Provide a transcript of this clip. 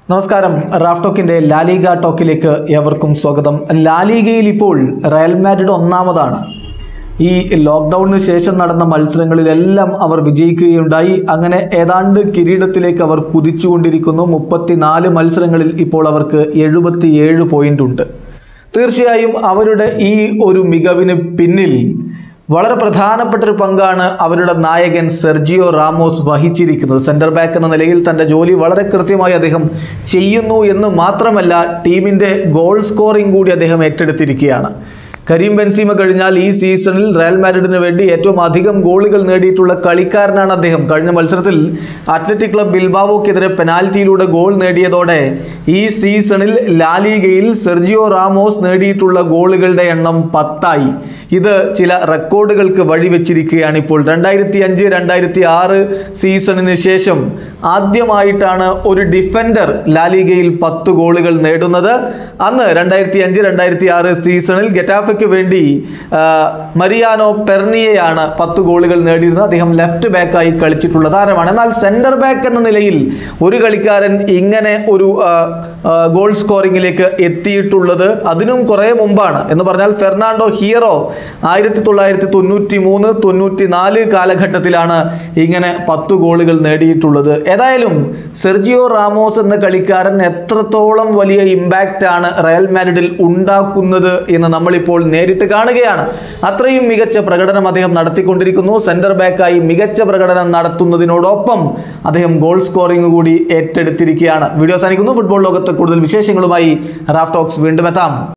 നമസ്കാരം Raf ടോക്കിന്റെ La Liga ടോക്കിലേക്ക് ഏവർക്കും സ്വാഗതം ലാലിഗയിൽ ഇപ്പോൾ റയൽ മാഡ്രിഡ് ഒന്നാമതാണ് ഈ ലോക്ക്ഡൌണിന് ശേഷം നടന്ന മത്സരങ്ങളിലെല്ലാം അവർ വിജയിക്കുകയുണ്ടായി അങ്ങനെ ഏതാണ്ട് കിരീടത്തിലേക്ക് അവർ കുതിച്ചുകൊണ്ടിരിക്കുന്നു മുപ്പത്തിനാല് മത്സരങ്ങളിൽ ഇപ്പോൾ അവർക്ക് എഴുപത്തിയേഴ് പോയിന്റ് ഉണ്ട് തീർച്ചയായും അവരുടെ ഈ ഒരു മികവിന് പിന്നിൽ വളരെ പ്രധാനപ്പെട്ട ഒരു പങ്കാണ് അവരുടെ നായകൻ സെർജിയോ റാമോസ് വഹിച്ചിരിക്കുന്നത് സെന്റർ ബാക്ക് എന്ന നിലയിൽ തൻ്റെ ജോലി വളരെ കൃത്യമായി അദ്ദേഹം ചെയ്യുന്നു എന്ന് മാത്രമല്ല ടീമിൻ്റെ ഗോൾ സ്കോറിംഗ് കൂടി അദ്ദേഹം ഏറ്റെടുത്തിരിക്കുകയാണ് കരീം ബെൻസീമ കഴിഞ്ഞാൽ ഈ സീസണിൽ റയൽ മാഡ്രിഡിന് വേണ്ടി ഏറ്റവും അധികം ഗോളുകൾ നേടിയിട്ടുള്ള കളിക്കാരനാണ് അദ്ദേഹം കഴിഞ്ഞ മത്സരത്തിൽ അത്ലറ്റിക് ക്ലബ് ബിൽബാവോക്കെതിരെ പെനാൽറ്റിയിലൂടെ ഗോൾ നേടിയതോടെ ഈ സീസണിൽ ലാലിഗയിൽ സെർജിയോ റാമോസ് നേടിയിട്ടുള്ള ഗോളുകളുടെ എണ്ണം പത്തായി ഇത് ചില റെക്കോർഡുകൾക്ക് വഴിവെച്ചിരിക്കുകയാണ് ഇപ്പോൾ രണ്ടായിരത്തി അഞ്ച് രണ്ടായിരത്തി ആറ് സീസണിന് ശേഷം ആദ്യമായിട്ടാണ് ഒരു ഡിഫൻഡർ ലാലിഗയിൽ പത്ത് ഗോളുകൾ നേടുന്നത് അന്ന് രണ്ടായിരത്തി അഞ്ച് രണ്ടായിരത്തി ആറ് സീസണിൽ ഗെറ്റാഫയ്ക്ക് വേണ്ടി ആ, മരിയാനോ പെർണിയയാണ് പത്ത് ഗോളുകൾ നേടിയിരുന്നത് അദ്ദേഹം ലെഫ്റ്റ് ബാക്കായി കളിച്ചിട്ടുള്ള താരമാണ് എന്നാൽ സെന്റർ ബാക്ക് എന്ന നിലയിൽ ഒരു കളിക്കാരൻ ഇങ്ങനെ ഒരു ആ, ആ, ഗോൾ സ്കോറിങ്ങിലേക്ക് എത്തിയിട്ടുള്ളത് അതിനും കുറേ മുമ്പാണ് എന്ന് പറഞ്ഞാൽ ഫെർണാണ്ടോ ഹീറോ ആയിരത്തി തൊള്ളായിരത്തി തൊണ്ണൂറ്റി മൂന്ന് തൊണ്ണൂറ്റി നാല് കാലഘട്ടത്തിലാണ് ഇങ്ങനെ പത്ത് ഗോളുകൾ നേടിയിട്ടുള്ളത് ഏതായാലും സെർജിയോ റാമോസ് എന്ന കളിക്കാരൻ എത്രത്തോളം വലിയ ഇമ്പാക്റ്റ് ആണ് റയൽ മാഡ്രിഡിൽ ഉണ്ടാക്കുന്നത് എന്ന് നമ്മളിപ്പോൾ നേരിട്ട് കാണുകയാണ് അത്രയും മികച്ച പ്രകടനം അദ്ദേഹം നടത്തിക്കൊണ്ടിരിക്കുന്നു സെന്റർ ബാക്കായി മികച്ച പ്രകടനം നടത്തുന്നതിനോടൊപ്പം അദ്ദേഹം ഗോൾ സ്കോറിംഗ് കൂടി ഏറ്റെടുത്തിരിക്കുകയാണ് വീഡിയോ അവസാനിക്കുന്നു ഫുട്ബോൾ ലോകത്ത് കൂടുതൽ വിശേഷങ്ങളുമായി റാഫ് ടോക്സ് വീണ്ടും എത്താം